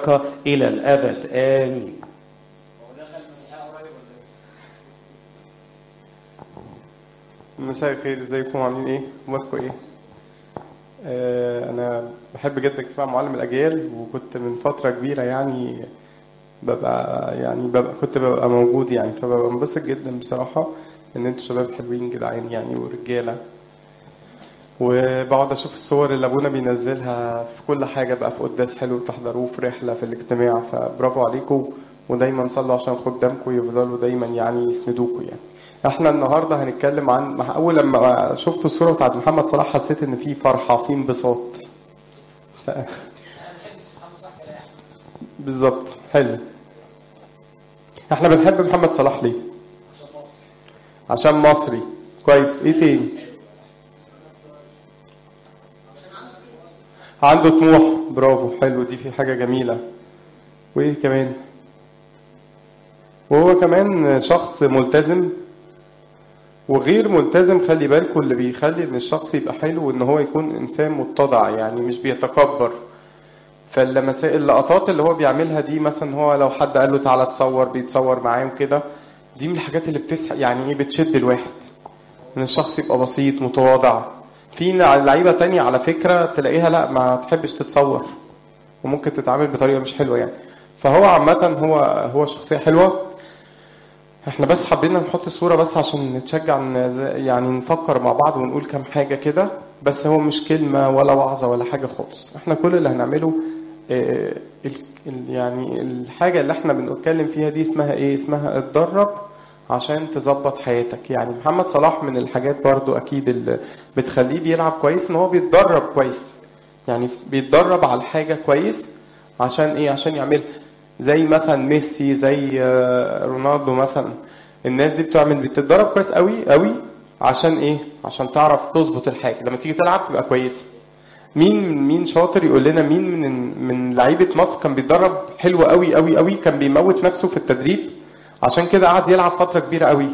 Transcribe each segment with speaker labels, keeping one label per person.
Speaker 1: والبركة إلى الأبد آمين
Speaker 2: مساء الخير ازيكم عاملين ايه اخباركم ايه آه انا بحب جدا اجتماع معلم الاجيال وكنت من فتره كبيره يعني ببقى يعني ببقى كنت ببقى موجود يعني فببقى منبسط جدا بصراحه ان انتوا شباب حلوين جدعان يعني ورجاله وبقعد اشوف الصور اللي ابونا بينزلها في كل حاجه بقى في قداس حلو تحضروه في رحله في الاجتماع فبرافو عليكم ودايما صلوا عشان خدامكم يفضلوا دايما يعني يسندوكوا يعني احنا النهارده هنتكلم عن اول لما شفت الصوره بتاعت محمد صلاح حسيت ان في فرحه في انبساط ف... بالظبط حلو احنا بنحب محمد صلاح ليه عشان مصري كويس ايه تاني عنده طموح برافو حلو دي في حاجه جميله وايه كمان وهو كمان شخص ملتزم وغير ملتزم خلي بالكم اللي بيخلي ان الشخص يبقى حلو ان هو يكون انسان متضع يعني مش بيتكبر فالمسائل اللقطات اللي هو بيعملها دي مثلا هو لو حد قال له تعالى تصور بيتصور معاه وكده دي من الحاجات اللي بتسحق يعني ايه بتشد الواحد ان الشخص يبقى بسيط متواضع في لعيبه تانية على فكره تلاقيها لا ما تحبش تتصور وممكن تتعامل بطريقه مش حلوه يعني فهو عامه هو هو شخصيه حلوه احنا بس حبينا نحط الصورة بس عشان نتشجع يعني نفكر مع بعض ونقول كام حاجة كده بس هو مش كلمة ولا وعظة ولا حاجة خالص احنا كل اللي هنعمله اه يعني الحاجة اللي احنا بنتكلم فيها دي اسمها ايه اسمها اتدرب عشان تظبط حياتك يعني محمد صلاح من الحاجات برضو اكيد اللي بتخليه بيلعب كويس ان هو بيتدرب كويس يعني بيتدرب على الحاجة كويس عشان ايه عشان يعملها زي مثلا ميسي زي رونالدو مثلا الناس دي بتعمل بتتدرب كويس قوي قوي عشان ايه عشان تعرف تظبط الحاجه لما تيجي تلعب تبقى كويسه مين مين شاطر يقول لنا مين من من لعيبه مصر كان بيتدرب حلو قوي قوي قوي كان بيموت نفسه في التدريب عشان كده قعد يلعب فتره كبيره قوي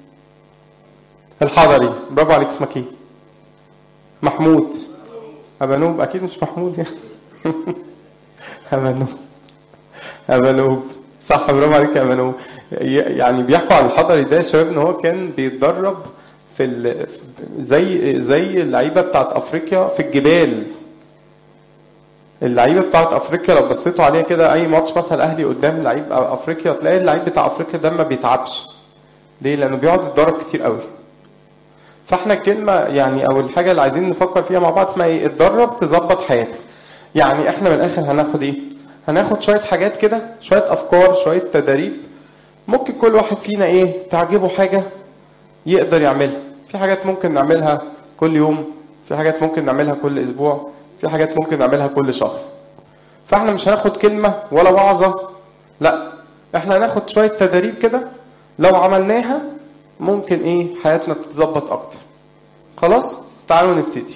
Speaker 2: الحضري برافو عليك اسمك ايه محمود ابانوب اكيد مش محمود يعني ابانوب أمانوب صح برافو عليك يا أمانوب يعني بيحكوا عن الحضري ده شباب ان هو كان بيتدرب في ال... زي زي اللعيبه بتاعت افريقيا في الجبال اللعيبه بتاعت افريقيا لو بصيتوا عليها كده اي ماتش مثلا الاهلي قدام لعيب افريقيا تلاقي اللعيب بتاع افريقيا ده ما بيتعبش ليه لانه بيقعد يتدرب كتير قوي فاحنا الكلمه يعني او الحاجه اللي عايزين نفكر فيها مع بعض اسمها ايه اتدرب تظبط حياتك يعني احنا من الاخر هناخد ايه هناخد شوية حاجات كده شوية أفكار شوية تداريب ممكن كل واحد فينا إيه تعجبه حاجة يقدر يعملها في حاجات ممكن نعملها كل يوم في حاجات ممكن نعملها كل أسبوع في حاجات ممكن نعملها كل شهر فاحنا مش هناخد كلمة ولا وعظة لا احنا هناخد شوية تداريب كده لو عملناها ممكن ايه حياتنا تتظبط اكتر خلاص تعالوا نبتدي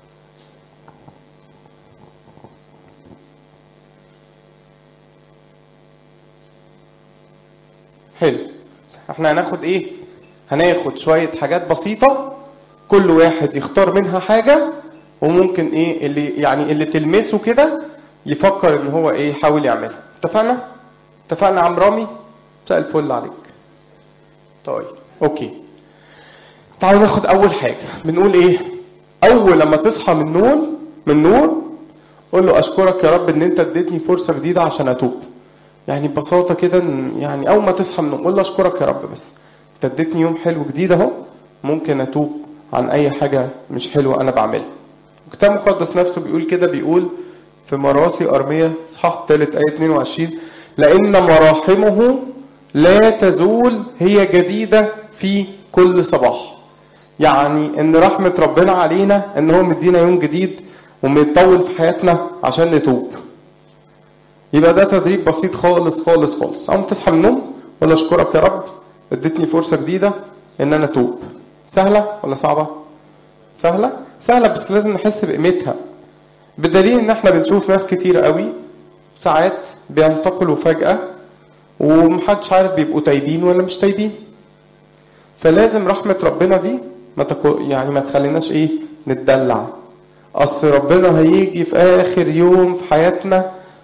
Speaker 2: حلو احنا هناخد ايه هناخد شوية حاجات بسيطة كل واحد يختار منها حاجة وممكن ايه اللي يعني اللي تلمسه كده يفكر ان هو ايه يحاول يعملها اتفقنا اتفقنا يا عم رامي مساء الفل عليك طيب اوكي تعالوا ناخد اول حاجة بنقول ايه اول لما تصحى من النوم من النور قول له اشكرك يا رب ان انت اديتني فرصة جديدة عشان اتوب يعني ببساطة كده يعني أول ما تصحى من النوم قول له أشكرك يا رب بس أنت اديتني يوم حلو جديد أهو ممكن أتوب عن أي حاجة مش حلوة أنا بعملها. الكتاب المقدس نفسه بيقول كده بيقول في مراسي أرمية إصحاح ثالث آية 22 لأن مراحمه لا تزول هي جديدة في كل صباح. يعني إن رحمة ربنا علينا إن هو مدينا يوم جديد وميطول في حياتنا عشان نتوب. يبقى ده تدريب بسيط خالص خالص خالص اول تصحى من النوم ولا اشكرك يا رب اديتني فرصه جديده ان انا اتوب سهله ولا صعبه سهله سهله بس لازم نحس بقيمتها بدليل ان احنا بنشوف ناس كتير قوي ساعات بينتقلوا فجاه ومحدش عارف بيبقوا تايبين ولا مش تايبين فلازم رحمه ربنا دي ما تكو يعني ما تخليناش ايه نتدلع اصل ربنا هيجي في اخر يوم في حياتنا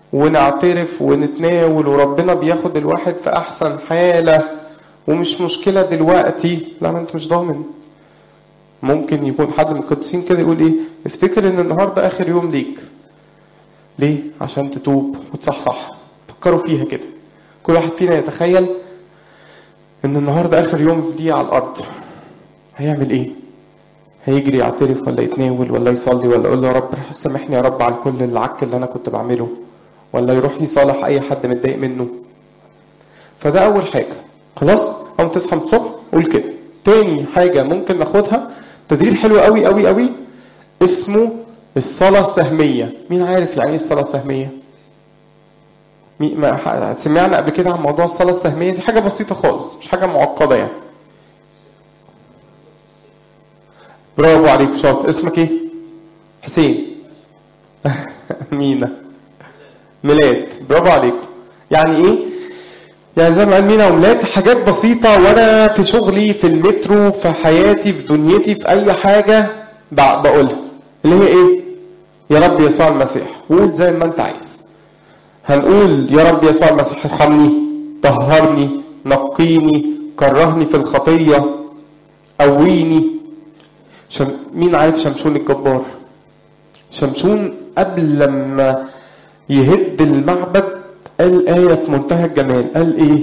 Speaker 2: ونعترف ونتناول وربنا بياخد الواحد في احسن حاله ومش مشكله دلوقتي لا ما انت مش ضامن ممكن يكون حد من القديسين كده يقول ايه افتكر ان النهارده اخر يوم ليك ليه عشان تتوب وتصحصح فكروا فيها كده كل واحد فينا يتخيل ان النهارده اخر يوم ليه على الارض هيعمل ايه هيجري يعترف ولا يتناول ولا يصلي ولا يقول له يا رب سامحني يا رب على كل العك اللي انا كنت بعمله ولا يروح يصالح اي حد متضايق منه فده اول حاجه خلاص قوم تصحى من الصبح قول كده تاني حاجه ممكن ناخدها تدريب حلو قوي قوي قوي اسمه الصلاه السهميه مين عارف يعني ايه الصلاه السهميه مين ما ح- سمعنا قبل كده عن موضوع الصلاه السهميه دي حاجه بسيطه خالص مش حاجه معقده يعني برافو عليك شاطر اسمك ايه حسين مينا ميلاد برافو عليكم يعني ايه يعني زي ما قال مينا وميلاد حاجات بسيطة وانا في شغلي في المترو في حياتي في دنيتي في اي حاجة ب- بقولها اللي هي ايه يا رب يسوع المسيح قول زي ما انت عايز هنقول يا رب يسوع المسيح ارحمني طهرني نقيني كرهني في الخطية قويني شم... مين عارف شمشون الجبار شمشون قبل لما يهد المعبد قال آية في منتهى الجمال قال إيه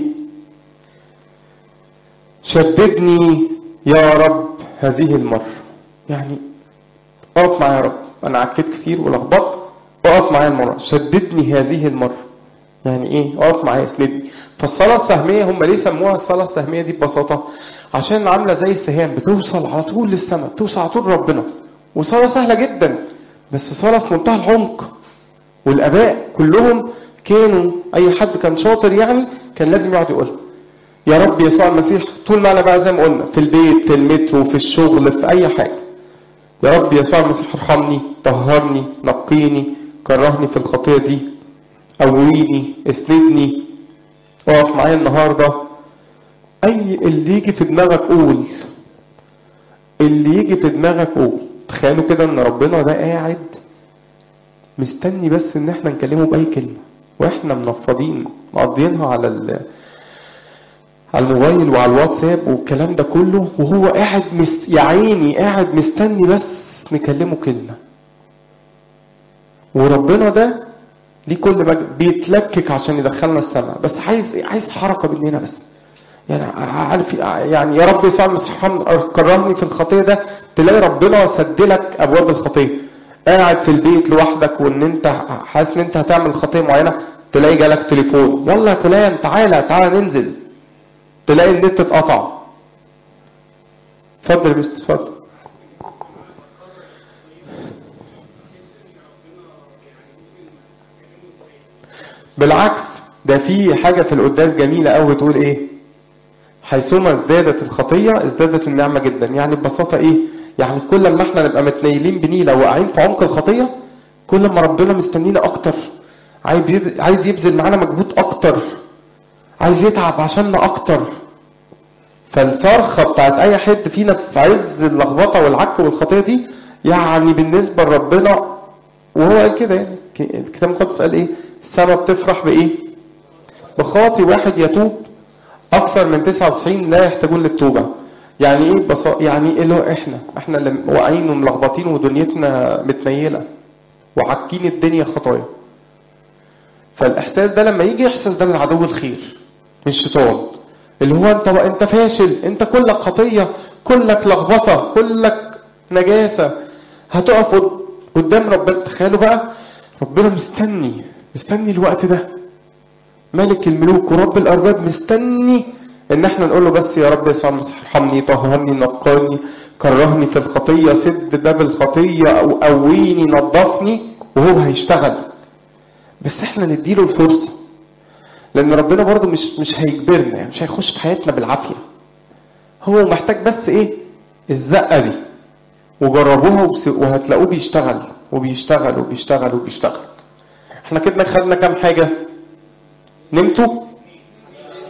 Speaker 2: شددني يا رب هذه المرة يعني اقف معايا يا رب أنا عكيت كتير ولخبطت اقف معايا المرة شددني هذه المرة يعني ايه اقف معايا اسندني فالصلاة السهمية هم ليه سموها الصلاة السهمية دي ببساطة عشان عاملة زي السهام بتوصل على طول للسماء بتوصل على طول ربنا وصلاة سهلة جدا بس صلاة في منتهى العمق والآباء كلهم كانوا أي حد كان شاطر يعني كان لازم يقعد يقولها يا رب يسوع المسيح طول ما أنا بقى زي ما قلنا في البيت في المترو في الشغل في أي حاجة يا رب يسوع المسيح ارحمني طهرني نقيني كرهني في الخطية دي قويني اسندني اقف معايا النهارده اي اللي يجي في دماغك قول اللي يجي في دماغك قول تخيلوا كده ان ربنا ده قاعد مستني بس ان احنا نكلمه باي كلمه واحنا منفضين مقضيينها على ال على الموبايل وعلى الواتساب والكلام ده كله وهو قاعد مست... يا عيني قاعد مستني بس نكلمه كلمه وربنا ده ليه كل مجد بيتلكك عشان يدخلنا السماء بس عايز عايز حركه مننا بس يعني عارف يعني يا رب يسوع المسيح كرهني في الخطيه ده تلاقي ربنا سدلك ابواب الخطيه قاعد في البيت لوحدك وان انت حاسس ان انت هتعمل خطيه معينه تلاقي جالك تليفون والله يا فلان تعالى تعالى ننزل تلاقي النت اتقطع اتفضل يا مستر اتفضل بالعكس ده في حاجة في القداس جميلة أوي بتقول إيه؟ حيثما ازدادت الخطية ازدادت النعمة جدا، يعني ببساطة إيه؟ يعني كل ما إحنا نبقى متنيلين بنيلة واقعين في عمق الخطية كل ما ربنا مستنينا أكتر عايز يبذل معانا مجهود أكتر عايز يتعب عشاننا أكتر فالصرخة بتاعت أي حد فينا في عز اللخبطة والعك والخطية دي يعني بالنسبة لربنا وهو قال كده يعني الكتاب المقدس قال إيه؟ السماء بتفرح بإيه؟ بخاطي واحد يتوب أكثر من 99 لا يحتاجون للتوبة. يعني إيه بص... يعني إيه اللي هو إحنا؟ إحنا اللي واقعين وملخبطين ودنيتنا متنيلة وعاكين الدنيا خطايا. فالإحساس ده لما يجي إحساس ده من عدو الخير من الشيطان اللي هو أنت أنت فاشل، أنت كلك خطية، كلك لخبطة، كلك نجاسة هتقف قدام ربنا تخيلوا بقى ربنا مستني مستني الوقت ده ملك الملوك ورب الارباب مستني ان احنا نقول له بس يا رب يسوع المسيح ارحمني طهرني نقاني كرهني في الخطيه سد باب الخطيه او قويني نظفني وهو هيشتغل بس احنا نديله الفرصه لان ربنا برضه مش مش هيجبرنا يعني مش هيخش في حياتنا بالعافيه هو محتاج بس ايه الزقه دي وجربوها وهتلاقوه بيشتغل وبيشتغل وبيشتغل وبيشتغل احنا كده خدنا كام حاجة نمتوا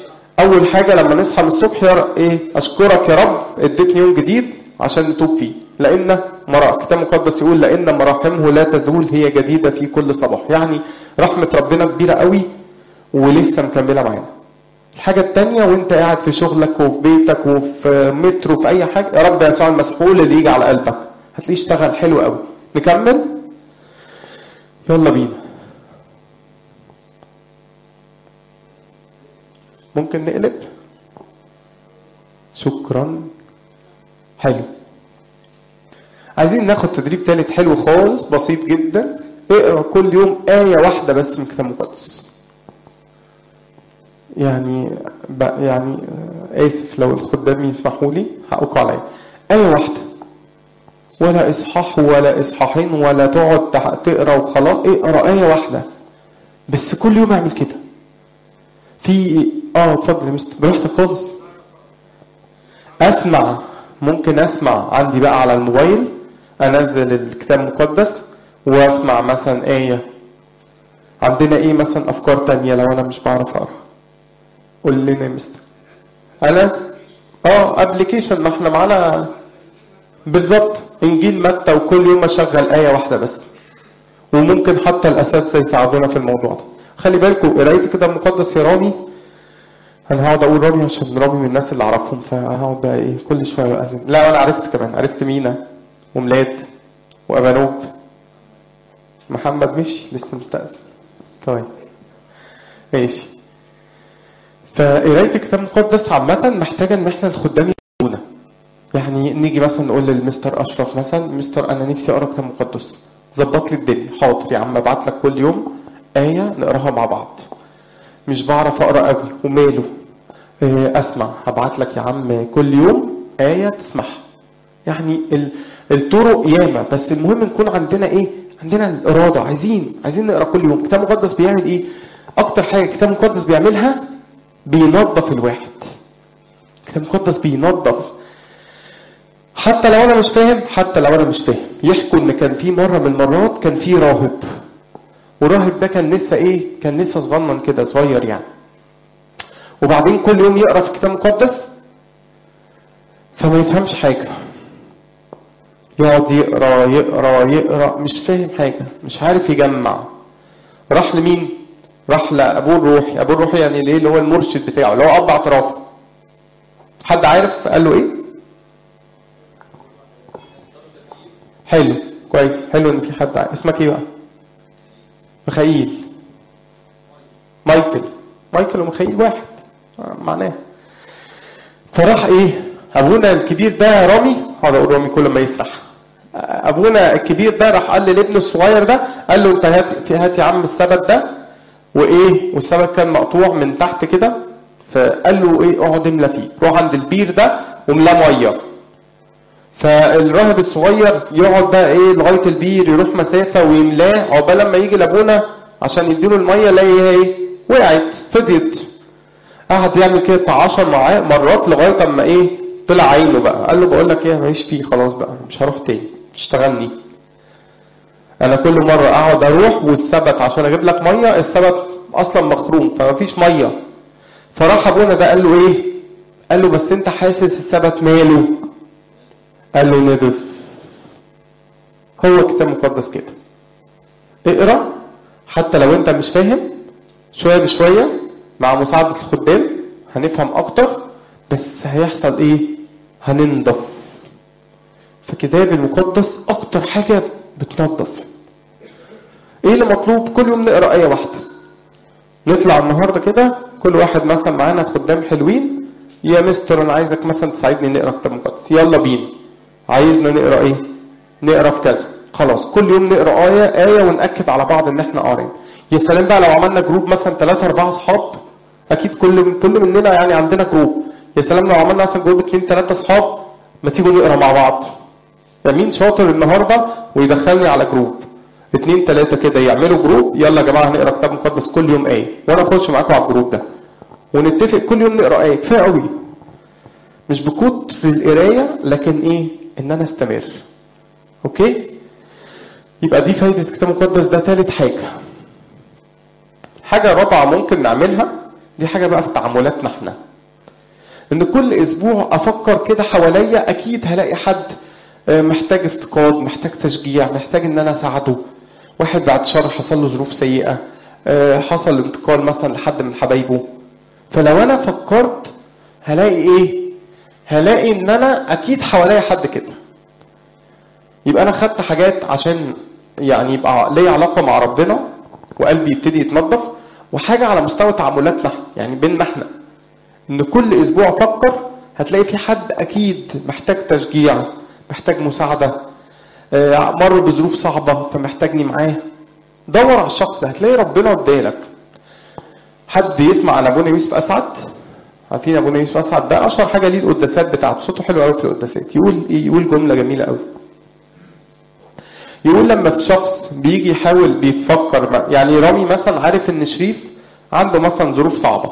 Speaker 2: اول حاجة لما نصحى من الصبح يا ايه اشكرك يا رب اديتني يوم جديد عشان نتوب فيه لان مرا الكتاب المقدس يقول لان مراحمه لا تزول هي جديده في كل صباح يعني رحمه ربنا كبيره قوي ولسه مكمله معانا الحاجة التانية وانت قاعد في شغلك وفي بيتك وفي مترو في اي حاجة يا رب يسوع المسحول اللي يجي على قلبك هتلاقيه اشتغل حلو قوي نكمل يلا بينا ممكن نقلب شكرا حلو عايزين ناخد تدريب تالت حلو خالص بسيط جدا اقرا كل يوم آية واحدة بس من الكتاب المقدس يعني ب... يعني آه، آسف لو الخدام يسمحوا لي حقكم عليا آية واحدة ولا إصحاح ولا إصحاحين ولا تقعد تح- تقرا وخلاص اقرا آية واحدة بس كل يوم اعمل كده في اه اتفضل يا مستر براحتك خالص اسمع ممكن اسمع عندي بقى على الموبايل انزل الكتاب المقدس واسمع مثلا آية عندنا ايه مثلا افكار تانية لو انا مش بعرف اقرا قول لنا يا مستر انا اه ابلكيشن ما احنا معانا بالظبط انجيل متى وكل يوم اشغل ايه واحده بس وممكن حتى الاساتذه يساعدونا في الموضوع ده خلي بالكم قرايه كده المقدس يا رامي انا هقعد اقول رامي عشان رامي من الناس اللي اعرفهم فهقعد بقى ايه كل شويه اذن لا انا عرفت كمان عرفت مينا وميلاد وابانوب محمد مشي لسه مستأذن طيب ماشي فقرايه الكتاب المقدس عامه محتاجه ان احنا الخدام يساعدونا يعني نيجي مثلا نقول للمستر اشرف مثلا مستر انا نفسي اقرا كتاب مقدس ظبط لي الدنيا حاضر يا عم ابعت لك كل يوم ايه نقراها مع بعض مش بعرف اقرا قوي وماله إيه، اسمع هبعت لك يا عم كل يوم ايه تسمعها يعني ال- الطرق ياما بس المهم نكون عندنا ايه عندنا الاراده عايزين عايزين نقرا كل يوم الكتاب المقدس بيعمل ايه اكتر حاجه الكتاب المقدس بيعملها بينظف الواحد الكتاب المقدس بينظف حتى لو انا مش فاهم حتى لو انا مش فاهم يحكوا ان كان في مره من المرات كان في راهب وراهب ده كان لسه ايه كان لسه صغنن كده صغير يعني وبعدين كل يوم يقرا في الكتاب المقدس فما يفهمش حاجه يقعد يقرا يقرا يقرا مش فاهم حاجه مش عارف يجمع راح لمين راح لابوه الروحي ابوه الروحي يعني الايه اللي هو المرشد بتاعه اللي هو اب اعترافه حد عارف قال له ايه حلو كويس حلو ان في حد عارف. اسمك ايه بقى مخيل مايكل مايكل ومخيل واحد آه، معناه فراح ايه ابونا الكبير ده رامي هذا اقول رامي كل ما يسرح آه، ابونا الكبير ده راح قال لابنه الصغير ده قال له انت هات هات يا عم السبت ده وايه والسبت كان مقطوع من تحت كده فقال له ايه اقعد املى فيه روح عند البير ده واملاه ميه فالراهب الصغير يقعد بقى ايه لغايه البير يروح مسافه ويملاه عقبال لما يجي لابونا عشان يديله الميه يلاقي هي ايه وقعت فضيت قعد يعمل كده بتاع 10 معاه مرات لغايه اما ايه طلع عينه بقى قال له بقول لك ايه ماليش فيه خلاص بقى مش هروح تاني تشتغلني انا كل مره اقعد اروح والسبت عشان اجيب لك ميه السبت اصلا مخروم فمفيش ميه فراح ابونا ده قال له ايه قال له بس انت حاسس السبت ماله قال له نضف هو كتاب مقدس كده اقرا حتى لو انت مش فاهم شويه بشويه مع مساعده الخدام هنفهم اكتر بس هيحصل ايه هننضف فكتاب المقدس اكتر حاجه بتنظف ايه اللي مطلوب كل يوم نقرا ايه واحده نطلع النهارده كده كل واحد مثلا معانا خدام حلوين يا مستر انا عايزك مثلا تساعدني نقرا كتاب مقدس يلا بينا عايزنا نقرا ايه نقرا في كذا خلاص كل يوم نقرا ايه ايه وناكد على بعض ان احنا قارين يا سلام بقى لو عملنا جروب مثلا ثلاثة أربعة أصحاب أكيد كل كل مننا يعني عندنا جروب يا سلام لو عملنا مثلا جروب اثنين ثلاثة أصحاب ما تيجوا نقرا مع بعض مين شاطر النهارده ويدخلني على جروب اثنين ثلاثة كده يعملوا جروب يلا يا جماعة هنقرا كتاب مقدس كل يوم آية وأنا أخش معاكم على الجروب ده ونتفق كل يوم نقرا آية كفاية قوي مش بكتر القراية لكن إيه إن أنا أستمر أوكي يبقى دي فايدة الكتاب المقدس ده ثالث حاجة حاجة رابعة ممكن نعملها دي حاجة بقى في تعاملاتنا احنا ان كل اسبوع افكر كده حواليا اكيد هلاقي حد آه، محتاج افتقاد محتاج تشجيع محتاج ان انا اساعده واحد بعد شهر حصل له ظروف سيئه آه، حصل انتقال مثلا لحد من حبايبه فلو انا فكرت هلاقي ايه هلاقي ان انا اكيد حواليا حد كده يبقى انا خدت حاجات عشان يعني يبقى ليا علاقه مع ربنا وقلبي يبتدي يتنظف وحاجه على مستوى تعاملاتنا يعني بيننا احنا ان كل اسبوع فكر هتلاقي في حد اكيد محتاج تشجيع محتاج مساعده آه، مر بظروف صعبه فمحتاجني معاه دور على الشخص ده هتلاقي ربنا ادالك حد يسمع عن ابونا يوسف اسعد عارفين ابونا يوسف اسعد ده اشهر حاجه ليه القداسات بتاعته صوته حلو قوي في القداسات يقول ايه يقول جمله جميله قوي يقول لما في شخص بيجي يحاول بيفكر ما- يعني رامي مثلا عارف ان شريف عنده مثلا ظروف صعبه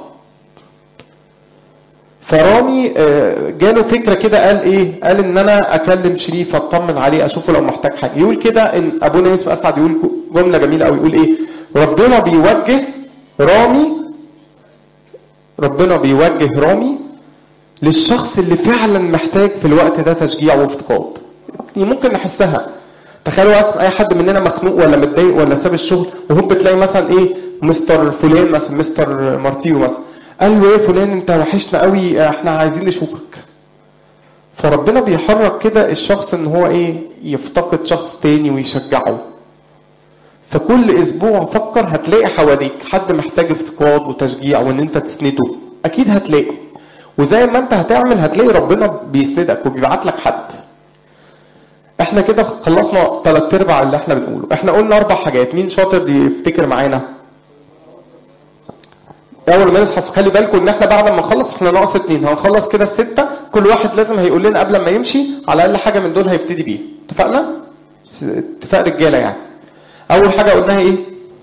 Speaker 2: فرامي آه، جاله فكره كده قال ايه قال ان انا اكلم شريف اطمن عليه اشوفه لو محتاج حاجه يقول كده ان ابونا يوسف اسعد يقول جمله جميله قوي يقول ايه ربنا بيوجه رامي ربنا بيوجه رامي للشخص اللي فعلا محتاج في الوقت ده تشجيع وافتقاد يعني ممكن نحسها تخيلوا اصلا اي حد مننا مخنوق ولا متضايق ولا ساب الشغل وهو بتلاقي مثلا ايه مستر فلان مثلا مستر مارتيو مثلا قال له ايه فلان انت وحشنا قوي احنا عايزين نشوفك فربنا بيحرك كده الشخص ان هو ايه يفتقد شخص تاني ويشجعه فكل اسبوع فكر هتلاقي حواليك حد محتاج افتقاد وتشجيع وان انت تسنده اكيد هتلاقي وزي ما انت هتعمل هتلاقي ربنا بيسندك وبيبعت لك حد احنا كده خلصنا ثلاث ارباع اللي احنا بنقوله احنا قلنا اربع حاجات مين شاطر يفتكر معانا اول ما نصحى خلي بالكم ان احنا بعد ما نخلص احنا ناقص اتنين هنخلص كده السته كل واحد لازم هيقول لنا قبل ما يمشي على الاقل حاجه من دول هيبتدي بيها اتفقنا س- اتفاق رجاله يعني اول حاجه قلناها ايه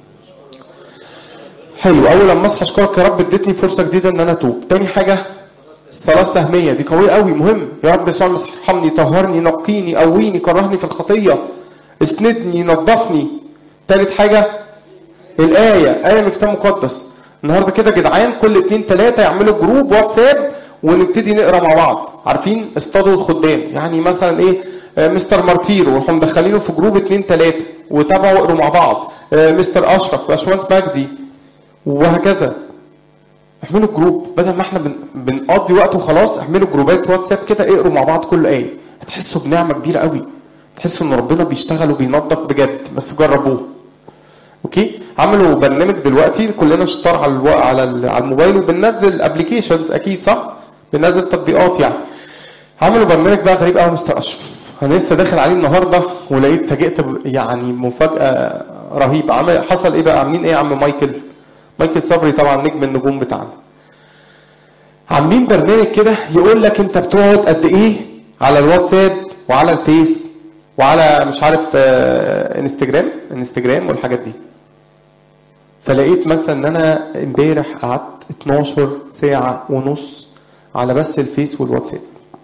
Speaker 2: حلو اول لما اصحى اشكرك يا رب اديتني فرصه جديده ان انا اتوب تاني حاجه الصلاه السهميه دي قويه قوي مهم يا رب يسوع المسيح ارحمني طهرني نقيني قويني كرهني في الخطيه اسندني نظفني تالت حاجه الايه ايه من الكتاب المقدس النهارده كده يا جدعان كل اتنين تلاته يعملوا جروب واتساب ونبتدي نقرا مع بعض عارفين اصطادوا الخدام يعني مثلا ايه آه، مستر مارتيرو وراحوا مدخلينه في جروب اتنين تلاته وتابعوا اقروا مع بعض آه، مستر اشرف باشمهندس مجدي وهكذا اعملوا جروب بدل ما احنا بن... بنقضي وقت وخلاص اعملوا جروبات واتساب كده اقروا مع بعض كل ايه هتحسوا بنعمه كبيره قوي تحسوا ان ربنا بيشتغل وبينظف بجد بس جربوه اوكي عملوا برنامج دلوقتي كلنا شطار على الو... على ال- على الموبايل وبننزل ابلكيشنز اكيد صح بننزل تطبيقات يعني عملوا برنامج بقى غريب قوي مستر اشرف انا لسه داخل عليه النهارده ولقيت فاجئت ب- يعني مفاجاه رهيبه عمل حصل ايه بقى عاملين ايه يا عم مايكل مايكل صبري طبعا نجم النجوم بتاعنا عاملين برنامج كده يقول لك انت بتقعد قد ايه على الواتساب وعلى الفيس وعلى مش عارف آه، انستجرام انستجرام والحاجات دي فلقيت مثلا ان انا امبارح قعدت 12 ساعة ونص على بس الفيس والواتساب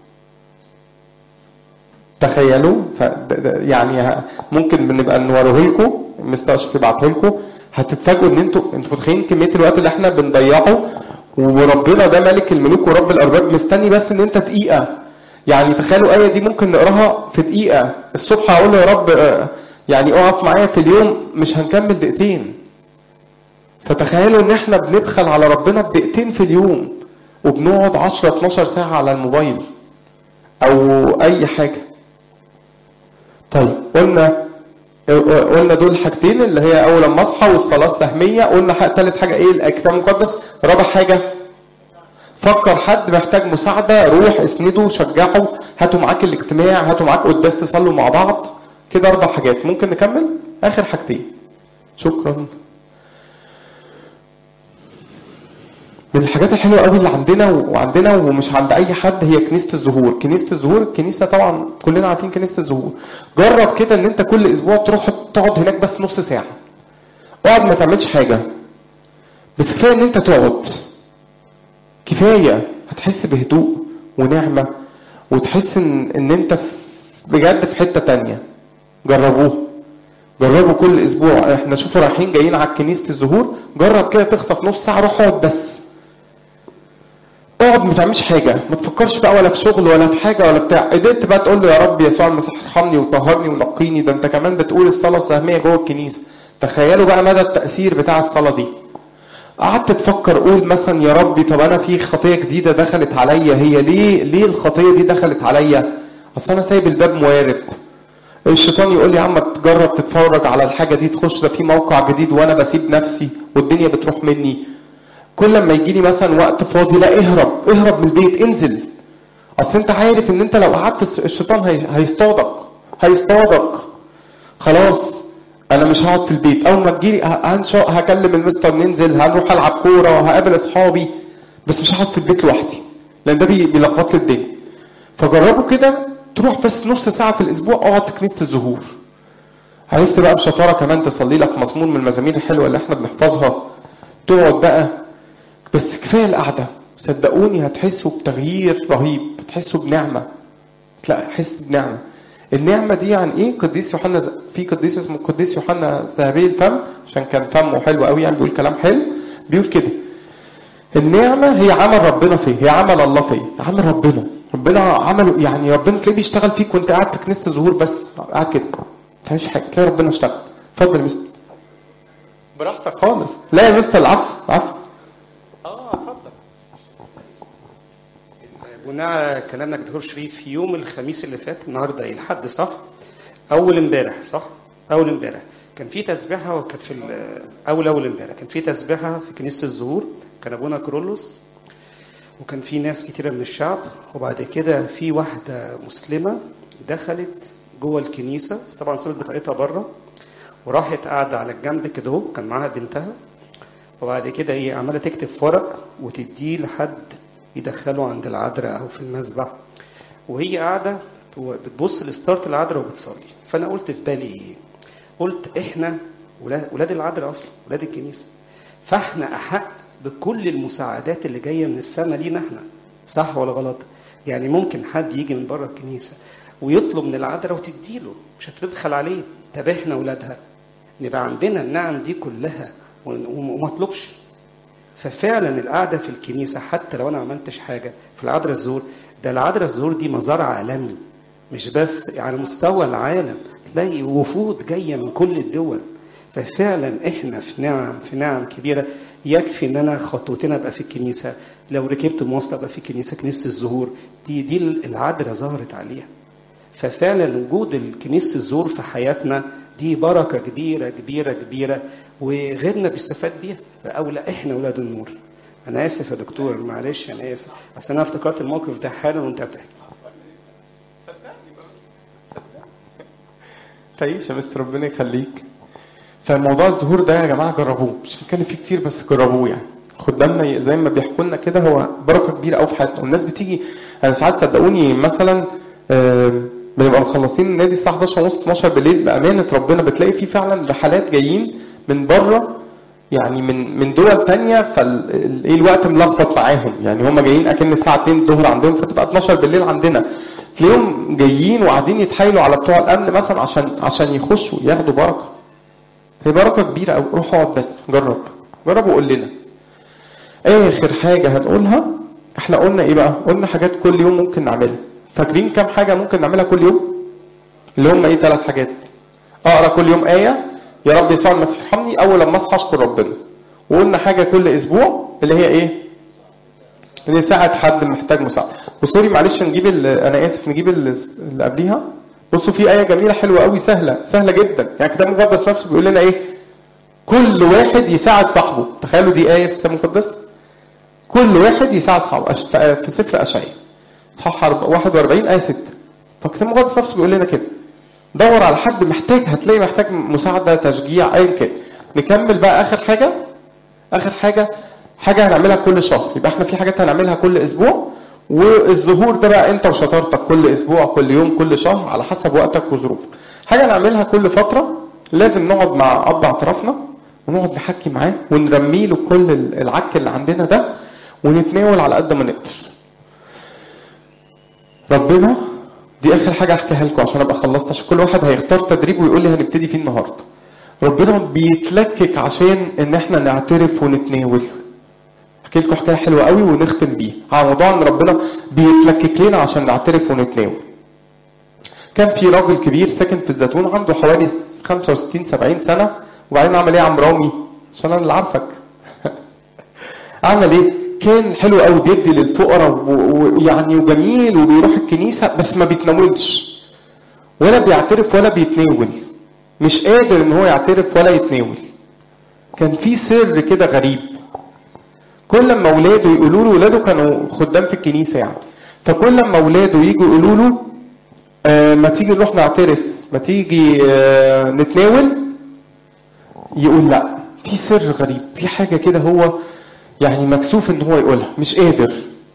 Speaker 2: تخيلوا ف يعني ه- ممكن بنبقى نوريه لكم مستر اشرف يبعته لكم هتتفاجئوا ان انتوا انتوا متخيلين كميه الوقت اللي احنا بنضيعه وربنا ده ملك الملوك ورب الارباب مستني بس ان انت دقيقه يعني تخيلوا ايه دي ممكن نقراها في دقيقه الصبح هقول له يا رب آه، يعني اقف معايا في اليوم مش هنكمل دقيقتين فتخيلوا ان احنا بنبخل على ربنا بدقيقتين في اليوم وبنقعد 10 12 ساعه على الموبايل او اي حاجه طيب قلنا قلنا دول حاجتين اللي هي اول لما اصحى والصلاه السهميه قلنا حاجة ثالث حاجه ايه الكتاب المقدس رابع حاجه فكر حد محتاج مساعده روح اسنده شجعه هاتوا معاك الاجتماع هاتوا معاك قداس تصلوا مع بعض كده اربع حاجات ممكن نكمل اخر حاجتين شكرا من الحاجات الحلوه قوي اللي عندنا وعندنا ومش عند اي حد هي كنيسه الزهور كنيسه الزهور الكنيسه طبعا كلنا عارفين كنيسه الزهور جرب كده ان انت كل اسبوع تروح تقعد هناك بس نص ساعه اقعد ما تعملش حاجه بس كفايه ان انت تقعد كفايه هتحس بهدوء ونعمه وتحس ان ان انت بجد في حته تانية جربوه جربوا كل اسبوع احنا شوفوا رايحين جايين على كنيسه الزهور جرب كده تخطف نص ساعه روح اقعد بس اقعد ما تعملش حاجه ما تفكرش بقى ولا في شغل ولا في حاجه ولا بتاع قدرت بقى تقول له يا رب يسوع المسيح ارحمني وطهرني ونقيني ده انت كمان بتقول الصلاه السهميه جوه الكنيسه تخيلوا بقى مدى التاثير بتاع الصلاه دي قعدت تفكر قول مثلا يا ربي طب انا في خطيه جديده دخلت عليا هي ليه ليه الخطيه دي دخلت عليا اصل انا سايب الباب موارب الشيطان يقول لي يا عم تجرب تتفرج على الحاجه دي تخش ده في موقع جديد وانا بسيب نفسي والدنيا بتروح مني كل لما يجي لي مثلا وقت فاضي لا اهرب اهرب من البيت انزل اصل انت عارف ان انت لو قعدت الشيطان هي- هيصطادك هيصطادك خلاص انا مش هقعد في البيت اول ما تجيلي ه- هنشا هكلم المستر ننزل هنروح العب كوره وهقابل اصحابي بس مش هقعد في البيت لوحدي لان ده بي- بيلخبط لي الدنيا فجربوا كده تروح بس نص ساعه في الاسبوع اقعد في كنيسه الزهور عرفت بقى بشطاره كمان تصلي لك مزمور من المزامير الحلوه اللي احنا بنحفظها تقعد بقى بس كفايه القعده صدقوني هتحسوا بتغيير رهيب هتحسوا بنعمه لا حس بنعمه النعمه دي يعني ايه قديس يوحنا ز- في قديس اسمه قديس يوحنا ذهبي الفم عشان كان فمه حلو قوي يعني بيقول كلام حلو بيقول كده النعمه هي عمل ربنا فيه هي عمل الله فيه عمل ربنا ربنا عمله يعني ربنا تلاقيه بيشتغل فيك وانت قاعد في كنيسه الظهور بس قاعد كده ما تعملش حاجه تلاقي ربنا اشتغل اتفضل يا مستر براحتك خالص لا يا مستر العفو العفو
Speaker 1: بناء على كلامك دكتور شريف في يوم الخميس اللي فات النهارده ايه الحد صح؟ اول امبارح صح؟ اول امبارح كان في تسبيحه وكانت في ال- اول اول امبارح كان في تسبيحه في كنيسه الزهور كان ابونا كرولوس وكان في ناس كتيره من الشعب وبعد كده في واحده مسلمه دخلت جوه الكنيسه بس طبعا سابت بطاقتها بره وراحت قاعده على الجنب كده اهو كان معاها بنتها وبعد كده ايه عماله تكتب في ورق وتديه لحد يدخله عند العذراء او في المسبح وهي قاعده بتبص لستارت العذراء وبتصلي فانا قلت في بالي ايه قلت احنا ولاد ولاد العذراء اصلا ولاد الكنيسه فاحنا احق بكل المساعدات اللي جايه من السماء لينا احنا صح ولا غلط يعني ممكن حد يجي من بره الكنيسه ويطلب من العذراء وتديله مش هتبخل عليه طب احنا ولادها نبقى عندنا النعم دي كلها ون- وما اطلبش ففعلا القعده في الكنيسه حتى لو انا ما عملتش حاجه في العذراء الزهور ده العذراء الزهور دي مزار عالمي مش بس على مستوى العالم تلاقي وفود جايه من كل الدول ففعلا احنا في نعم في نعم كبيره يكفي ان انا خطوتين ابقى في الكنيسه لو ركبت مواصله ابقى في الكنيسه كنيسه الزهور دي دي العذراء ظهرت عليها ففعلا وجود الكنيسة الزور في حياتنا دي بركة كبيرة كبيرة كبيرة وغيرنا بيستفاد بيها فأولى إحنا أولاد النور أنا آسف يا دكتور معلش أنا آسف بس أنا افتكرت الموقف ده حالا وأنت بتحكي
Speaker 2: تعيش يا مستر ربنا يخليك فموضوع الظهور ده يا جماعه جربوه مش هنتكلم فيه كتير بس جربوه يعني خدامنا زي ما بيحكوا لنا كده هو بركه كبيره قوي في حياتنا والناس بتيجي انا ساعات صدقوني مثلا آم، بنبقى مخلصين النادي الساعه 11 ونص 12 بالليل بامانه ربنا بتلاقي فيه فعلا رحلات جايين من بره يعني من من دول تانية فال ايه الوقت ملخبط معاهم يعني هم جايين اكن الساعه 2 الظهر عندهم فتبقى 12 بالليل عندنا تلاقيهم جايين وقاعدين يتحايلوا على بتوع الامن مثلا عشان عشان يخشوا ياخدوا بركه هي بركه كبيره قوي روح اقعد بس جرب جرب وقول لنا اخر حاجه هتقولها احنا قلنا ايه بقى قلنا حاجات كل يوم ممكن نعملها فاكرين كام حاجه ممكن نعملها كل يوم اللي هم ايه ثلاث حاجات اقرا كل يوم ايه يا رب يسوع المسيح ارحمني اول لما اصحى اشكر ربنا وقلنا حاجه كل اسبوع اللي هي ايه نساعد حد محتاج مساعده وسوري معلش نجيب ال- انا اسف نجيب ال- اللي قبليها بصوا في ايه جميله حلوه قوي سهله سهله جدا يعني الكتاب المقدس نفسه بيقول لنا ايه كل واحد يساعد صاحبه تخيلوا دي ايه في الكتاب المقدس كل واحد يساعد صاحبه أش- في سفر اشعياء اصحاح 41 ايه 6 فالكتاب المقدس نفسه بيقول لنا كده دور على حد محتاج هتلاقي محتاج مساعده تشجيع ايا كان نكمل بقى اخر حاجه اخر حاجه حاجه هنعملها كل شهر يبقى احنا في حاجات هنعملها كل اسبوع والظهور ده بقى انت وشطارتك كل اسبوع كل يوم كل شهر على حسب وقتك وظروفك حاجه نعملها كل فتره لازم نقعد مع اب اعترافنا ونقعد نحكي معاه ونرمي له كل العك اللي عندنا ده ونتناول على قد ما نقدر ربنا دي اخر حاجه احكيها لكم عشان ابقى خلصت عشان كل واحد هيختار تدريب ويقول لي هنبتدي فيه النهارده ربنا بيتلكك عشان ان احنا نعترف ونتناول احكي لكم حكايه حلوه قوي ونختم بيها على موضوع ان ربنا بيتلكك لنا عشان نعترف ونتناول كان في راجل كبير ساكن في الزيتون عنده حوالي 65 70 سنه وبعدين عمل ايه يا عم رامي عشان انا اللي عارفك عمل ايه كان حلو قوي بيدي للفقراء و- ويعني وجميل وبيروح الكنيسه بس ما بيتناولش ولا بيعترف ولا بيتناول مش قادر ان هو يعترف ولا يتناول كان في سر كده غريب كل ما اولاده يقولوا له اولاده كانوا خدام في الكنيسه يعني فكل ما اولاده يجوا يقولوا له آه ما تيجي نروح نعترف ما تيجي آه نتناول يقول لا في سر غريب في حاجه كده هو يعني مكسوف ان هو يقولها مش قادر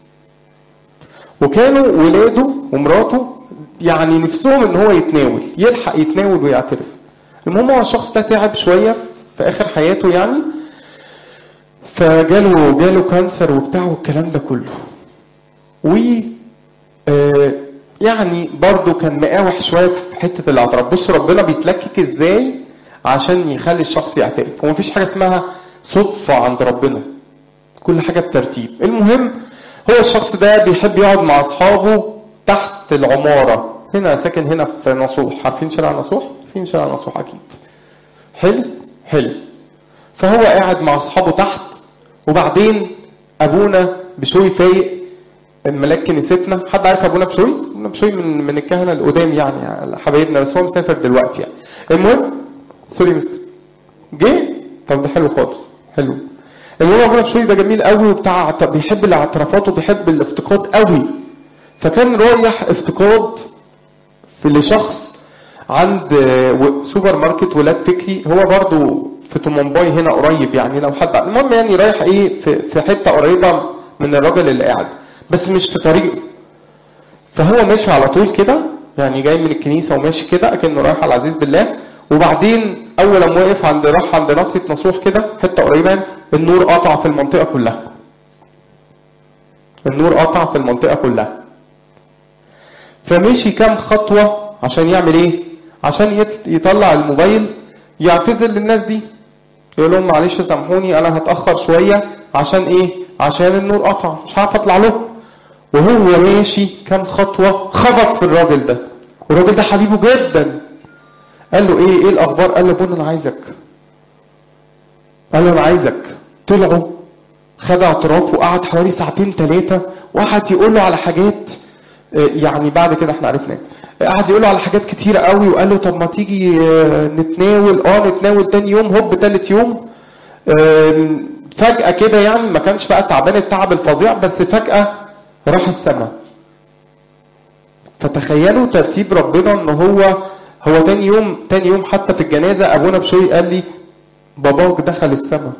Speaker 2: وكانوا ولاده ومراته يعني نفسهم ان هو يتناول يلحق يتناول ويعترف المهم هو الشخص ده تعب شويه في اخر حياته يعني فجاله جاله كانسر وبتاع والكلام ده كله و آه، يعني برضه كان مقاوح شويه في حته الاعتراف بص ربنا بيتلكك ازاي عشان يخلي الشخص يعترف هو مفيش حاجه اسمها صدفه عند ربنا كل حاجه بترتيب المهم هو الشخص ده بيحب يقعد مع اصحابه تحت العماره هنا ساكن هنا في نصوح عارفين شارع نصوح عارفين شارع نصوح اكيد حلو حلو فهو قاعد مع اصحابه تحت وبعدين ابونا بشوي فايق ملاك كنيستنا حد عارف ابونا بشوي ابونا بشوي من من الكهنه القدام يعني, يعني حبايبنا بس هو مسافر دلوقتي يعني المهم سوري مستر جه طب ده حلو خالص حلو المهم ابونا بشوي ده جميل قوي وبتاع بيحب الاعترافات وبيحب الافتقاد قوي فكان رايح افتقاد في لشخص عند آه، سوبر ماركت ولاد فكري هو برضو في تومنباي هنا قريب يعني لو حد المهم يعني رايح ايه في في حته قريبه من الراجل اللي قاعد بس مش في طريقه فهو ماشي على طول كده يعني جاي من الكنيسه وماشي كده كانه رايح على العزيز بالله وبعدين اول ما وقف عند راح عند ناصيه نصوح كده حته قريبه النور قطع في المنطقه كلها النور قطع في المنطقه كلها فمشي كام خطوه عشان يعمل ايه عشان يت- يطلع الموبايل يعتذر للناس دي يقول لهم معلش سامحوني انا هتاخر شويه عشان ايه عشان النور قطع مش عارف اطلع له وهو ماشي كام خطوه خبط في الراجل ده والراجل ده حبيبه جدا قال له ايه ايه الاخبار قال له بون انا عايزك قال له انا عايزك طلعوا خد اعتراف وقعد حوالي ساعتين ثلاثه وقعد يقول له على حاجات آه، يعني بعد كده احنا عرفنا قعد يقول له على حاجات كتيره قوي وقال له طب ما تيجي آه، نتناول اه نتناول تاني يوم هوب تالت يوم آم، فجأة كده يعني ما كانش بقى تعبان التعب الفظيع بس فجأة راح السماء فتخيلوا ترتيب ربنا ان هو هو تاني يوم تاني يوم حتى في الجنازة ابونا بشوي قال لي باباك دخل السماء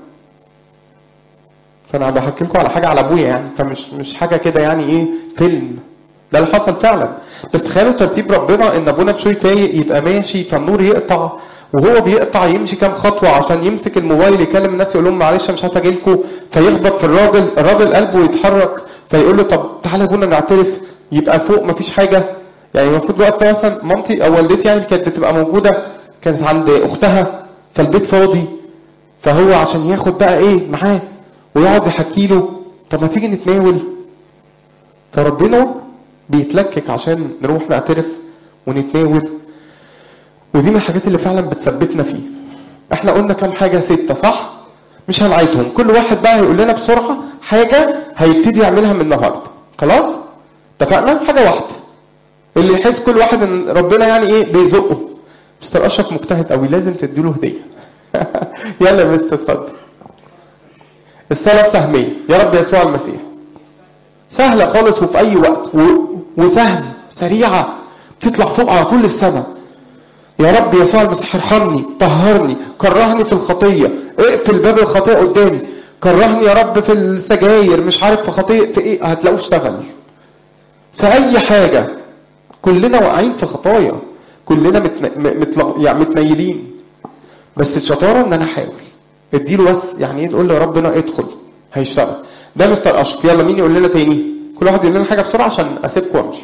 Speaker 2: فانا بحكي لكم على حاجة على ابويا يعني فمش مش حاجة كده يعني ايه فيلم ده اللي حصل فعلا بس تخيلوا ترتيب ربنا ان ابونا بشوي فايق يبقى ماشي فالنور يقطع وهو بيقطع يمشي كام خطوه عشان يمسك الموبايل يكلم الناس يقول لهم معلش مش عارف اجي لكم فيخبط في الراجل الراجل قلبه يتحرك فيقول له طب تعالى يا ابونا نعترف يبقى فوق مفيش حاجه يعني المفروض وقت مثلا مامتي او والدتي يعني كانت بتبقى موجوده كانت عند اختها فالبيت فاضي فهو عشان ياخد بقى ايه معاه ويقعد يحكي له طب ما تيجي نتناول فربنا بيتلكك عشان نروح نعترف ونتناول ودي من الحاجات اللي فعلا بتثبتنا فيه احنا قلنا كام حاجة ستة صح مش هنعيدهم كل واحد بقى هيقول لنا بسرعة حاجة هيبتدي يعملها من النهاردة خلاص اتفقنا حاجة واحدة اللي يحس كل واحد ان ربنا يعني ايه بيزقه مستر اشرف مجتهد قوي لازم تديله هدية يلا يا مستر اتفضل الصلاة السهمية يا رب يسوع المسيح سهلة خالص وفي أي وقت و... وسهل سريعة بتطلع فوق على طول للسماء يا رب يسوع المسيح ارحمني طهرني كرهني في الخطية اقفل باب الخطية قدامي كرهني يا رب في السجاير مش عارف في خطية في ايه هتلاقوه اشتغل في اي حاجة كلنا واقعين في خطايا كلنا متن... متل... يعني متنيلين بس الشطارة ان انا احاول اديله بس يعني ايه تقول له يا ربنا ادخل هيشتغل ده مستر اشرف يلا مين يقول لنا تاني كل واحد يقول لنا حاجه بسرعه عشان اسيبكم وامشي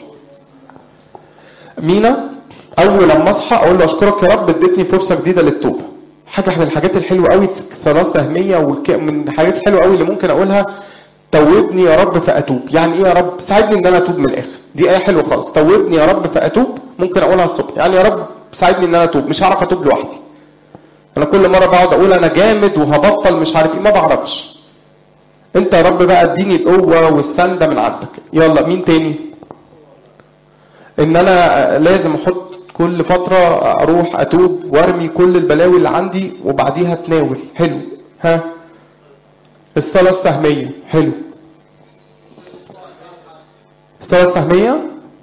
Speaker 2: مينا اول لما اصحى اقول له اشكرك يا رب اديتني فرصه جديده للتوبه حاجه من الحاجات الحلوه قوي في صلاه سهميه ومن الحاجات الحلوه قوي اللي ممكن اقولها توبني يا رب فاتوب يعني ايه يا رب ساعدني ان انا اتوب من الاخر دي ايه حلوه خالص توبني يا رب فاتوب ممكن اقولها الصبح يعني يا رب ساعدني ان انا اتوب مش هعرف اتوب لوحدي انا كل مره بقعد اقول انا جامد وهبطل مش عارف ايه ما بعرفش انت يا رب بقى اديني القوه والسنده من عندك يلا مين تاني ان انا لازم احط كل فتره اروح اتوب وارمي كل البلاوي اللي عندي وبعديها اتناول حلو ها الصلاه السهميه حلو الصلاه السهميه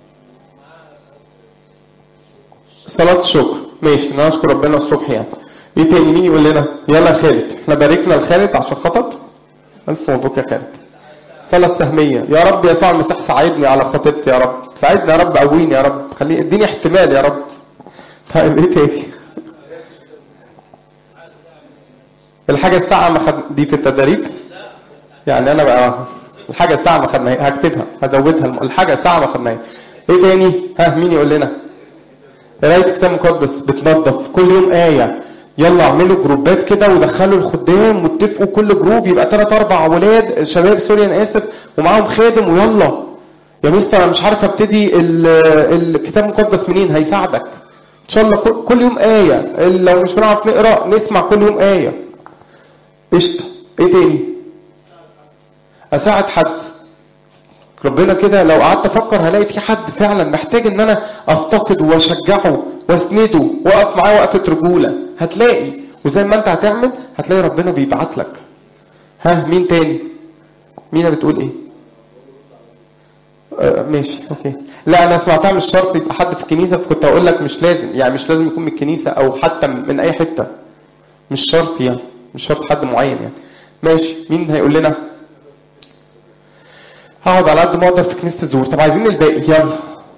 Speaker 2: صلاه الشكر ماشي انا اشكر ربنا الصبح يعني ايه تاني مين يقول لنا يلا يا خالد احنا باركنا لخالد عشان خطب الف مبروك يا خالد الصلاه السهميه يا رب يسوع المسيح ساعدني على خطيبتي يا رب ساعدني يا رب قويني يا رب خليني اديني احتمال يا رب طيب ايه تاني الحاجه الساعه ما خد دي في التدريب يعني انا بقى الحاجه الساعه ما خدناها هكتبها هزودها الحاجه الساعه ما خدناها ايه تاني ها مين يقول لنا قرايه كتاب مقدس بتنظف كل يوم ايه يلا اعملوا جروبات كده ودخلوا الخدام واتفقوا كل جروب يبقى ثلاث اربع ولاد شباب سوري انا اسف ومعاهم خادم ويلا يا مستر انا مش عارف ابتدي ال- الكتاب المقدس منين هيساعدك ان شاء الله كل- كل يوم ايه لو مش بنعرف نقرا نسمع كل يوم ايه قشطه ايه تاني اساعد حد ربنا كده لو قعدت افكر هلاقي في حد فعلا محتاج ان انا افتقده واشجعه واسنده واقف معاه وقفه رجوله هتلاقي وزي ما انت هتعمل هتلاقي ربنا بيبعت لك ها مين تاني مين بتقول ايه آه ماشي اوكي لا انا سمعتها مش شرط يبقى حد في الكنيسه فكنت هقول لك مش لازم يعني مش لازم يكون من الكنيسه او حتى من اي حته مش شرط يعني مش شرط حد معين يعني ماشي مين هيقول لنا هقعد على قد ما اقدر في كنيسه الزهور طب عايزين الباقي يلا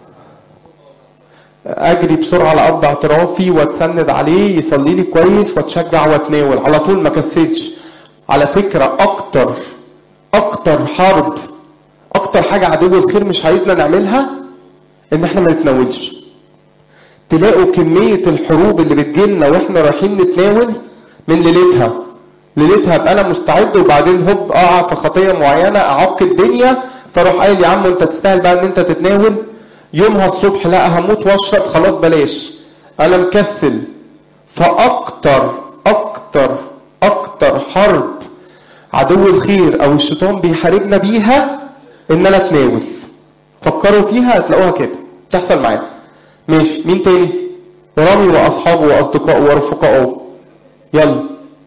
Speaker 2: اجري بسرعه على اب اعترافي واتسند عليه يصلي لي كويس واتشجع واتناول على طول ما كسلش على فكره اكتر اكتر حرب اكتر حاجه عدو الخير مش عايزنا نعملها ان احنا ما نتناولش تلاقوا كميه الحروب اللي بتجيلنا واحنا رايحين نتناول من ليلتها ليلتها ابقى انا مستعد وبعدين هوب اقع في خطيه معينه اعك الدنيا فاروح قايل يا عم انت تستاهل بقى ان انت تتناول يومها الصبح لا هموت واشرب خلاص بلاش انا مكسل فاكتر اكتر اكتر حرب عدو الخير او الشيطان بيحاربنا بيها ان انا اتناول فكروا فيها هتلاقوها كده تحصل معانا ماشي مين تاني رامي واصحابه واصدقائه ورفقائه يلا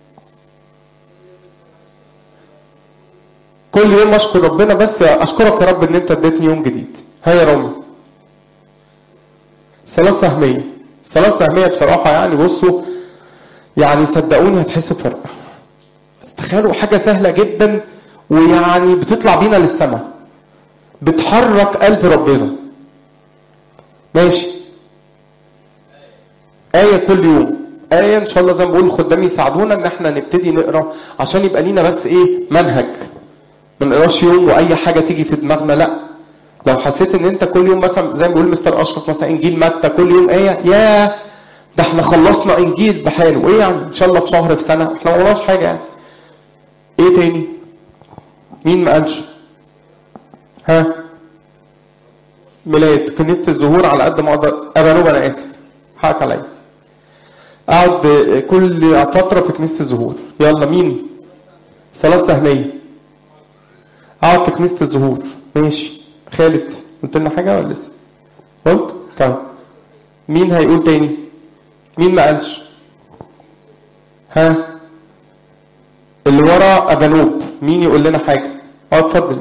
Speaker 2: كل يوم اشكر ربنا بس اشكرك يا رب ان انت اديتني يوم جديد ها يا رامي صلاة سهمية صلاة سهمية بصراحة يعني بصوا يعني صدقوني هتحس بفرق تخيلوا حاجة سهلة جدا ويعني بتطلع بينا للسماء بتحرك قلب ربنا ماشي آية كل يوم آية إن شاء الله زي ما بقول الخدام يساعدونا إن إحنا نبتدي نقرا عشان يبقى لينا بس إيه منهج ما نقراش يوم وأي حاجة تيجي في دماغنا لأ لو حسيت إن أنت كل يوم مثلا زي ما بيقول مستر أشرف مثلا إنجيل متى كل يوم آية يا ده إحنا خلصنا إنجيل بحاله إيه يعني إن شاء الله في شهر في سنة إحنا ما وراناش حاجة يعني إيه تاني؟ مين ما قالش؟ ها؟ ميلاد كنيسة الزهور على قد ما اقدر ابانوب انا اسف حقك عليا اقعد كل فترة في كنيسة الزهور يلا مين صلاة سهمية اقعد في كنيسة الزهور ماشي خالد قلت لنا حاجة ولا لسه قلت طيب مين هيقول تاني مين ما قالش ها اللي ورا ابانوب مين يقول لنا حاجة اه اتفضل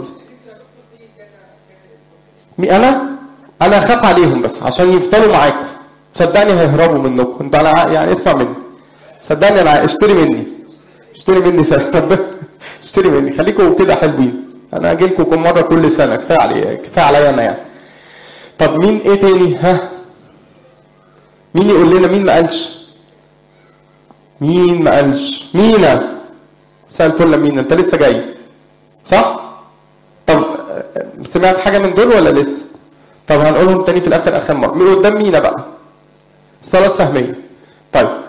Speaker 2: مي انا انا اخاف عليهم بس عشان يفضلوا معاكم صدقني هيهربوا منكم انت انا يعني اسمع مني صدقني انا اشتري مني اشتري مني سنه اشتري مني خليكم كده حلوين انا اجي لكم كم مره كل سنه كفايه علي كفايه عليا انا يعني طب مين ايه تاني ها مين يقول لنا مين ما قالش مين ما قالش مينا مساء الفل مينا انت لسه جاي صح طب سمعت حاجة من دول ولا لسه؟ طب هنقولهم تاني في الآخر آخر مرة، من قدام مينا بقى؟ الصلاة السهمية. طيب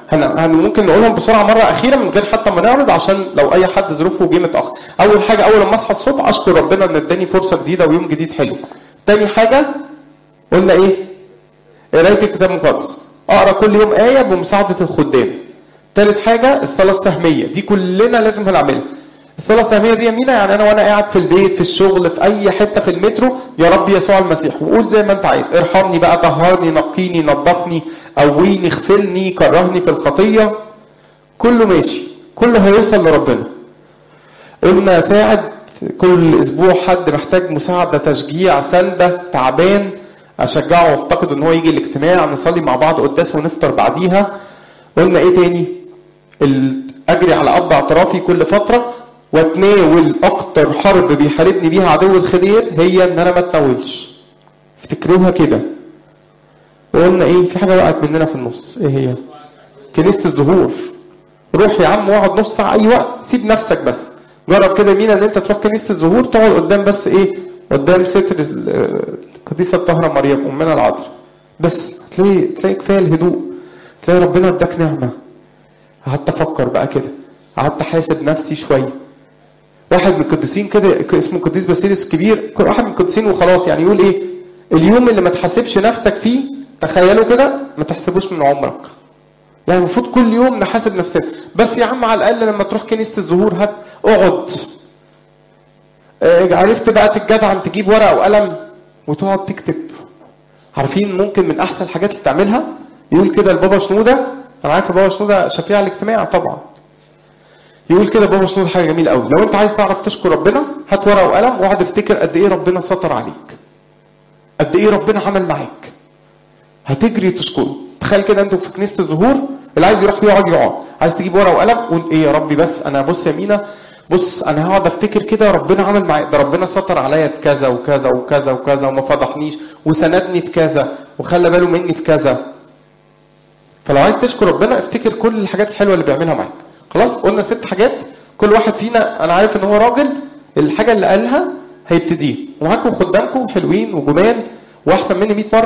Speaker 2: هن... هن ممكن نقولهم بسرعه مره اخيره من غير حتى ما نعرض عشان لو اي حد ظروفه جه متاخر اول حاجه اول ما اصحى الصبح اشكر ربنا ان اداني فرصه جديده ويوم جديد حلو تاني حاجه قلنا ايه قرايه الكتاب المقدس اقرا كل يوم ايه بمساعده الخدام تالت حاجه الصلاه السهميه دي كلنا لازم هنعملها الصلاه السهميه دي يمينه يعني انا وانا قاعد في البيت في الشغل في اي حته في المترو يا رب يسوع المسيح وقول زي ما انت عايز ارحمني بقى طهرني نقيني نظفني قويني اغسلني كرهني في الخطيه كله ماشي كله هيوصل لربنا قلنا ساعد كل اسبوع حد محتاج مساعده تشجيع سنده تعبان اشجعه وافتقد ان هو يجي الاجتماع نصلي مع بعض قداس ونفطر بعديها قلنا ايه تاني ال- اجري على اب اعترافي كل فتره واتناول اكتر حرب بيحاربني بيها عدو الخير هي ان انا ما اتناولش افتكروها كده وقلنا ايه في حاجه وقعت مننا في النص ايه هي كنيسه الظهور روح يا عم واقعد نص ساعه اي وقت سيب نفسك بس جرب كده مين ان انت تروح كنيسه الظهور تقعد قدام بس ايه قدام ستر ال- القديسه الطاهره مريم امنا العذراء بس تلاقي تلاقي كفايه الهدوء تلاقي ربنا اداك نعمه قعدت افكر بقى كده قعدت احاسب نفسي شويه واحد من القديسين كده اسمه القديس باسيليوس الكبير كل واحد من القديسين وخلاص يعني يقول ايه اليوم اللي ما تحاسبش نفسك فيه تخيلوا كده ما تحسبوش من عمرك يعني المفروض كل يوم نحاسب نفسنا بس يا عم على الاقل لما تروح كنيسه الظهور هات اقعد آه، عرفت بقى تتجدعن تجيب ورقه وقلم وتقعد تكتب عارفين ممكن من احسن الحاجات اللي تعملها يقول كده البابا شنوده انا عارف البابا شنوده شفيع الاجتماع طبعا يقول كده بابا شنوده حاجه جميله قوي لو انت عايز تعرف تشكر ربنا هات ورقه وقلم واقعد افتكر قد ايه ربنا ستر عليك قد ايه ربنا عمل معاك هتجري تشكره تخيل كده انتوا في كنيسه الظهور اللي عايز يروح يقعد يقعد عايز تجيب ورقه وقلم قول ايه يا ربي بس انا بص يا مينا بص انا هقعد افتكر كده ربنا عمل معايا ده ربنا ستر عليا في كذا وكذا وكذا وكذا وما فضحنيش وسندني في كذا وخلى باله مني في كذا فلو عايز تشكر ربنا افتكر كل الحاجات الحلوه اللي بيعملها معاك خلاص قلنا ست حاجات كل واحد فينا انا عارف ان هو راجل الحاجه اللي قالها هيبتديه ومعاكم خدامكم حلوين وجمال واحسن مني 100 مره